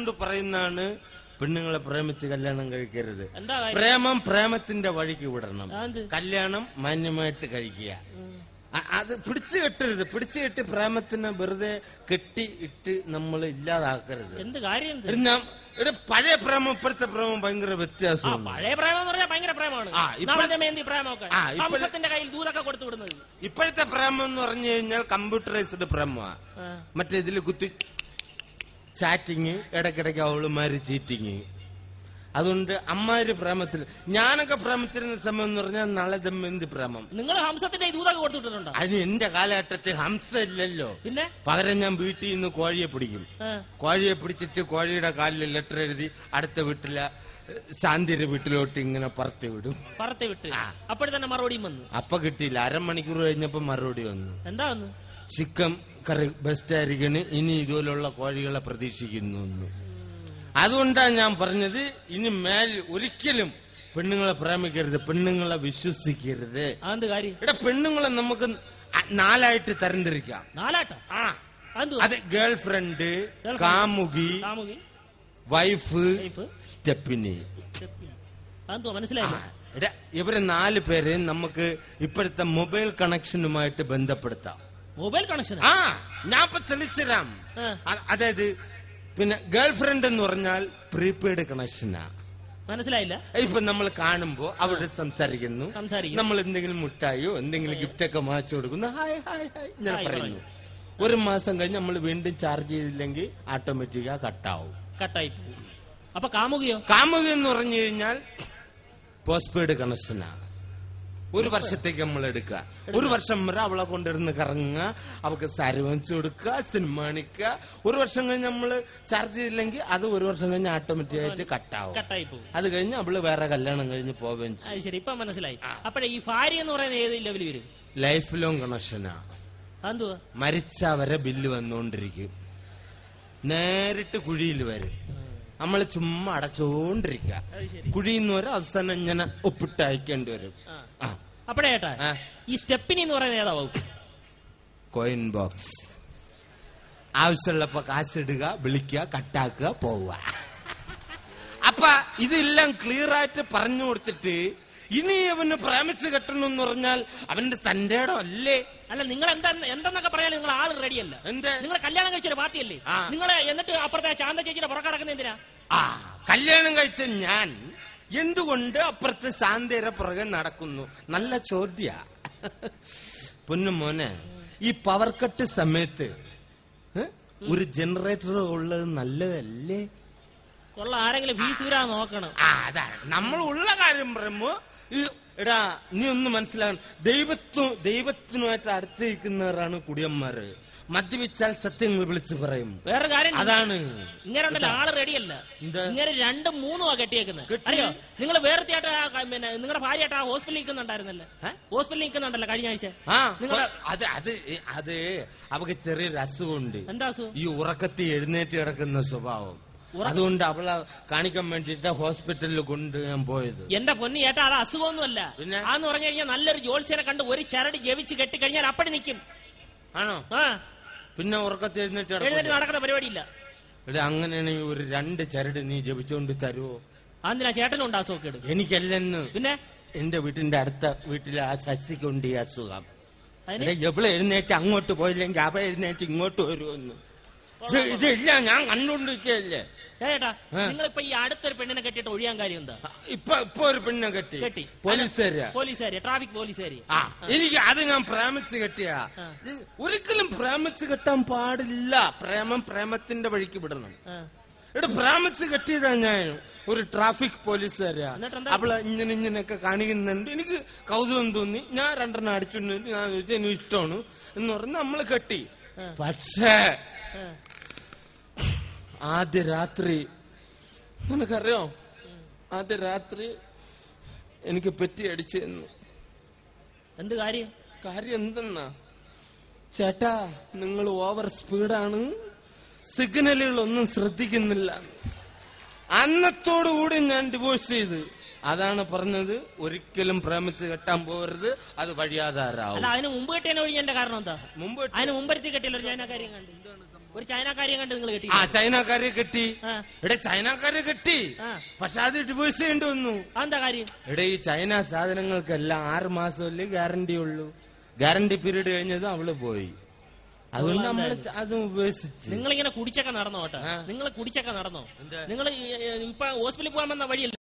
അതുകൊണ്ട് പറയുന്നതാണ് പെണ്ണുങ്ങളെ പ്രേമിച്ച് കല്യാണം കഴിക്കരുത് എന്താ കാര്യം? പ്രേമം പ്രേമത്തിന്റെ വഴിക്ക് വിടണം അതെന്ത്? കല്യാണം മാന്യമായിട്ട് കഴിക്കുക അ- അത് പിടിച്ചു കെട്ടരുത് പിടിച്ചു കെട്ടി പ്രേമത്തിനെ വെറുതെ കെട്ടി ഇട്ട് നമ്മൾ ഇല്ലാതാക്കരുത് എന്ത് കാര്യം എന്ത് എടി ഞാൻ എടി പഴയ പ്രേമം ഇപ്പോഴത്തെ പ്രേമം ഭയങ്കര ആ വ്യത്യാസമാണ് പഴയ പ്രേമം എന്ന് പറഞ്ഞാൽ ഭയങ്കര പ്രേമമാണ് ആ, ഇപ്പഴ- നമ്മുടെ മേന്തി പ്രേമമൊക്കെ ആ, ഇപ്പഴ- ഹംസത്തിന്റെ കയ്യിൽ ദൂതൊക്കെ കൊടുത്തു വിടുന്നത് ഇപ്പോഴത്തെ പ്രേമം എന്ന് പറഞ്ഞു കഴിഞ്ഞാൽ കമ്പ്യൂട്ടറൈസ്ഡ് പ്രേമമാണ് ആ. മറ്റേ ഇതിൽ കുത്തി ചാറ്റിങ് ഇടയ്ക്കിടയ്ക്ക് അവളുമാര് ചീറ്റിങ് അതുകൊണ്ട് അമ്മാര് പ്രേമത്തിൽ ഞാനൊക്കെ പ്രേമത്തിരുന്ന സമയം എന്ന് പറഞ്ഞാൽ നാളെ ദമ്പന്തി പ്രേമം നിങ്ങൾ ഹംസത്തിന്റെ ഈ ദൂതൊക്കെ കൊടുത്തു വിട്ടിട്ടുണ്ടോ അതിന് എന്റെ കാലഘട്ടത്തിൽ ഹംസ ഇല്ലല്ലോ പിന്നെ പകരം ഞാൻ വീട്ടിൽ നിന്ന് കോഴിയെ പിടിക്കും ആ. കോഴിയെ പിടിച്ചിട്ട് കോഴിയുടെ കാലിൽ ലെറ്റർ എഴുതി അടുത്ത വീട്ടിലെ ഏഹ്, ശാന്തിയുടെ വീട്ടിലോട്ട് ഇങ്ങനെ പറത്തി വിടും പറത്തെ വിട്ട് ആ. അപ്പോഴും തന്നെ മറുപടിയും വന്നു അപ്പൊ കിട്ടിയില്ല അരമണിക്കൂർ കഴിഞ്ഞപ്പോ മറുപടി വന്നു എന്താ വന്നു ചിക്കൻ കറി ബെസ്റ്റ് ആയിരിക്കണ് ഇനി ഇതുപോലുള്ള കോഴികളെ പ്രതീക്ഷിക്കുന്നു എന്ന്. അതുകൊണ്ടാണ് ഞാൻ പറഞ്ഞത് ഇനി മേൽ ഒരിക്കലും പെണ്ണുങ്ങളെ പ്രേമിക്കരുത് പെണ്ണുങ്ങളെ വിശ്വസിക്കരുത് അതെന്ത് കാര്യം ഇവിടെ പെണ്ണുങ്ങളെ നമുക്ക് അ- നാലായിട്ട് തരംതിരിക്കാം നാലാട്ട ആ അതെന്തു അത് ഗേൾ ഫ്രണ്ട് Girlfriend. കാമുകി കാമുകി വൈഫ് വൈഫ് സ്റ്റെപ്പിനി അതെന്തോ മനസ്സിലായില്ല എടാ, ഇവരെ നാല് പേരെ നമുക്ക് ഇപ്പോഴത്തെ മൊബൈൽ കണക്ഷനുമായിട്ട് ബന്ധപ്പെടുത്താം മൊബൈൽ കണക്ഷൻ ആ ഞാൻ ഇപ്പൊ തെളിച്ചുതരാം ആ. അ- അതായത് പിന്നെ ഗേൾ ഫ്രണ്ട് എന്ന് പറഞ്ഞാൽ പ്രീപെയ്ഡ് കണക്ഷനാ മനസ്സിലായില്ല ഇപ്പൊ നമ്മൾ കാണുമ്പോ അവിടെ സംസാരിക്കുന്നു സംസാരിക്കും. നമ്മൾ എന്തെങ്കിലും മുട്ടായോ എന്തെങ്കിലും ഗിഫ്റ്റ് ഒക്കെ മാച്ചു കൊടുക്കുന്നു ഹായ് ഹായ് ഹായ് ഇങ്ങനെ ഹായ് പറയുന്നു ഒരു മാസം കഴിഞ്ഞ് നമ്മൾ വീണ്ടും ചാർജ് ചെയ്തില്ലെങ്കിൽ ഓട്ടോമാറ്റിക്കാ കട്ടാവും കട്ടായി പോകും അപ്പൊ കാമുകയോ കാമുക എന്ന് പറഞ്ഞു കഴിഞ്ഞാൽ പോസ്റ്റ് പെയ്ഡ് കണക്ഷനാ ഒരു വർഷത്തേക്ക് നമ്മൾ എടുക്കുക ഒരു വർഷം വരെ അവളെ കൊണ്ടിരുന്ന് കറങ്ങുക അവൾക്ക് സാരി വാങ്ങിച്ചു കൊടുക്കുക സിനിമ കാണിക്കുക ഒരു വർഷം കഴിഞ്ഞ് നമ്മൾ ചാർജ് ചെയ്തില്ലെങ്കിൽ അത് ഒരു വർഷം കഴിഞ്ഞ് ഓട്ടോമാറ്റിക് ആയിട്ട് കട്ടാവും കട്ടായി പോകും അത് കഴിഞ്ഞ് അവള് വേറെ കല്യാണം കഴിഞ്ഞ് പോവുകയും ചെയ്യും അത് ശരി ഇപ്പൊ മനസ്സിലായി അപ്പഴേ ഈ ഭാര്യ എന്ന് പറയുന്നത് ഏത് ലെവലിൽ വരും ലൈഫ് ലോങ് കണക്ഷനാ അതെന്തുവാ മരിച്ച വരെ ബില്ല് വന്നുകൊണ്ടിരിക്കും നേരിട്ട് കുഴിയിൽ വരും നമ്മൾ ചുമ്മാ അടച്ചുകൊണ്ടിരിക്കുക അത് ശരി കുഴിയിൽ നിന്ന് വരെ അവസാനം ഇങ്ങനെ ഒപ്പിട്ട് അയക്കേണ്ടി വരും ആ. ആ അപ്പഴേ ഏട്ടാ ആ. ഈ സ്റ്റെപ്പിനി എന്ന് പറയുന്നത് ഏതാ വകുപ്പ് കോയിൻ ബോക്സ് ആവശ്യമുള്ളപ്പോ കാശിടുക വിളിക്കുക കട്ടാക്കുക പോവുക അപ്പൊ ഇതെല്ലാം ക്ലിയർ ആയിട്ട് പറഞ്ഞു കൊടുത്തിട്ട് ഇനി അവന് പ്രേമിച്ച് കെട്ടണം എന്ന് പറഞ്ഞാൽ അവന്റെ തന്റെ ഇടം അല്ലേ അല്ല നിങ്ങൾ എന്താ എന്തെന്നൊക്കെ പറയാൻ നിങ്ങൾ ആള് റെഡിയല്ല എന്ത് നിങ്ങൾ കല്യാണം കഴിച്ചൊരു പാർട്ടിയല്ലേ ആ. നിങ്ങൾ എന്നിട്ട് അപ്പുറത്തെ ചാന്ത ചേച്ചിയുടെ പുറകെ കിടക്കുന്ന എന്തിനാ ആ കല്യാണം കഴിച്ച ഞാൻ എന്തുകൊണ്ട് അപ്പുറത്ത് ശാന്തയുടെ പുറകെ നടക്കുന്നു നല്ല ചോദ്യ പൊന്നു മോനെ ഈ പവർ കട്ട് സമയത്ത് ഏ, ഒരു ജനറേറ്റർ ഉള്ളത് നല്ലതല്ലേ ഉള്ള ആരെങ്കിലും ഫീസ് വരാ നോക്കണം ആ അതാണ് നമ്മൾ ഉള്ള കാര്യം പറയുമ്പോ ഈ എടാ നീ ഒന്ന് മനസ്സിലാക്കണം ദൈവത്വം ദൈവത്തിനുമായിട്ട് അടുത്ത് നിൽക്കുന്നവരാണ് കുടിയന്മാര് മദ്യപിച്ചാൽ സത്യങ്ങൾ വിളിച്ചു പറയും വേറെ കാര്യം അതാണ് ഇങ്ങനെ ഉണ്ടല്ലോ ആള് റെഡിയല്ല എന്താ? ഇങ്ങനെ രണ്ടും മൂന്നും ആ കെട്ടിയേക്കുന്നത് കെട്ടി? അറിയോ നിങ്ങൾ വേറെത്തിയായിട്ട് ആ ക- പിന്നെ നിങ്ങളുടെ ഭാര്യയായിട്ട് ആ ഹോസ്പിറ്റലിൽ നിൽക്കുന്നുണ്ടായിരുന്നല്ലേ ഏ? ഹോസ്പിറ്റലിൽ നിൽക്കുന്നുണ്ടല്ലോ കഴിഞ്ഞ ആഴ്ച ആ നിങ്ങളെ- അത് അത് അത് അവക്ക് ചെറിയൊരു അസുഖമുണ്ട് എന്താ അസുഖം ഈ ഉറക്കത്തിൽ എഴുന്നേറ്റ് കിടക്കുന്ന സ്വഭാവം ഉറക്ക- അതുകൊണ്ട് അവളെ കാണിക്കാൻ വേണ്ടിട്ട് ഹോസ്പിറ്റലിൽ കൊണ്ട് ഞാൻ പോയത് എന്റെ പൊന്നി ഏട്ടാ അത് അസുഖമൊന്നുമല്ല പിന്നെ? ആന്ന് പറഞ്ഞു കഴിഞ്ഞാൽ നല്ലൊരു ജോത്സ്യനെ കണ്ട് ഒരു ചരട് ജപിച്ച് കെട്ടിക്കഴിഞ്ഞാൽ അപ്പടി നിൽക്കും ആണോ ആ പിന്നെ ഉറക്കത്തിൽ എഴുന്നേറ്റ് എഴുന്നേറ്റ് കിടക്കൂല? നടക്കുന്ന പരിപാടിയില്ല എടാ, അങ്ങനെയാണെങ്കിൽ ഒരു രണ്ട് ചരട് നീ ജപിച്ചോണ്ട് തരുവോ അതിനാ ചേട്ടനും ഉണ്ട് അസുഖക്കേട് എനിക്കല്ലെന്ന് പിന്നെ എന്റെ വീട്ടിന്റെ അടുത്ത വീട്ടിലെ ആ ശശിക്കുണ്ട് ഈ അസുഖം അതിന് എടാ, എവള് എഴുന്നേറ്റ് അങ്ങോട്ട് പോയില്ലെങ്കിൽ അവ എഴുന്നേറ്റ് ഇങ്ങോട്ട് വരുമെന്ന് ഇത് ഇതില്ല ഞാൻ കണ്ടുകൊണ്ടിരിക്കല്ലേ ചേട്ടാ ആ. നിങ്ങളിപ്പോ ഈ അടുത്തൊരു പെണ്ണിനെ കെട്ടിയിട്ട് ഒഴിയാൻ കാര്യം എന്താ ഇപ്പൊ ഇപ്പൊ ഒരു പെണ്ണെ കെട്ടി കെട്ടി പോലീസുകാരാ പോലീസുകാരി ട്രാഫിക് പോലീസുകാരി ആ എനിക്ക് അത് ഞാൻ പ്രേമിച്ച് കെട്ടിയ ആ. ഒരിക്കലും പ്രേമിച്ച് കെട്ടാൻ പാടില്ല പ്രേമം പ്രേമത്തിന്റെ വഴിക്ക് വിടണം ആ. ഇവിടെ പ്രേമിച്ച് കെട്ടിയതാ ഞാൻ ഒരു ട്രാഫിക് പോലീസുകാരാ എന്നിട്ടെന്താ? അവള് ഇങ്ങനെ ഇങ്ങനെയൊക്കെ കാണിക്കുന്നുണ്ട് എനിക്ക് കൗതുകം തോന്നി ഞാൻ രണ്ടെണ്ണം അടിച്ചുകൊണ്ട് ഞാൻ ചോദിച്ചു എനിക്ക് ഇഷ്ടമാണ് എന്ന് പറഞ്ഞ് നമ്മള് കെട്ടി ആ. പക്ഷേ ആ. ആദ്യ രാത്രി നിനക്കറിയോ ആദ്യ രാത്രി എനിക്ക് പെറ്റി അടിച്ചെന്നു എന്ത് കാര്യം കാര്യം എന്തെന്നാ ചേട്ടാ നിങ്ങൾ ഓവർ സ്പീഡാണ് സിഗ്നലുകളൊന്നും ശ്രദ്ധിക്കുന്നില്ല അന്നത്തോടുകൂടി ഞാൻ ഡിവോഴ്സ് ചെയ്ത് അതാണ് പറഞ്ഞത് ഒരിക്കലും പ്രേമിച്ച് കെട്ടാൻ പോകരുത് അത് അല്ല വഴിയാധാരാവും അതിന് മുമ്പ് കെട്ടിയതിനെ ഒഴിഞ്ഞതിന്റെ കാരണം എന്താ മുമ്പ് അതിന് മുമ്പരത്തി കെട്ടിയല്ലോ ഞാൻ ആ കാര്യം കണ്ടു ഒരു ചൈനക്കാരിയെ കണ്ട് നിങ്ങൾ കെട്ടി ആ ചൈനക്കാരെ കെട്ടി ആ. എടേ ചൈനക്കാരെ കെട്ടി ആ. പക്ഷെ അത് ഡിവോഴ്സ് ചെയ്യേണ്ടി വന്നു അതെന്താ കാര്യം എടേ ഈ ചൈന സാധനങ്ങൾക്കെല്ലാം ആറ് മാസമല്ലേ ഗ്യാരണ്ടി ഉള്ളൂ ഗ്യാരണ്ടി പീരീഡ് കഴിഞ്ഞത് അവള് പോയി അതുകൊണ്ട് നമ്മൾ അത് ഉപേക്ഷിച്ച് നിങ്ങളിങ്ങനെ കുടിച്ചൊക്കെ നടന്നോ കേട്ടോ ആ. നിങ്ങൾ കുടിച്ചൊക്കെ നടന്നോ എന്താ? നിങ്ങൾ ഇപ്പൊ ഹോസ്പിറ്റലിൽ പോകാൻ വന്ന വഴിയല്ല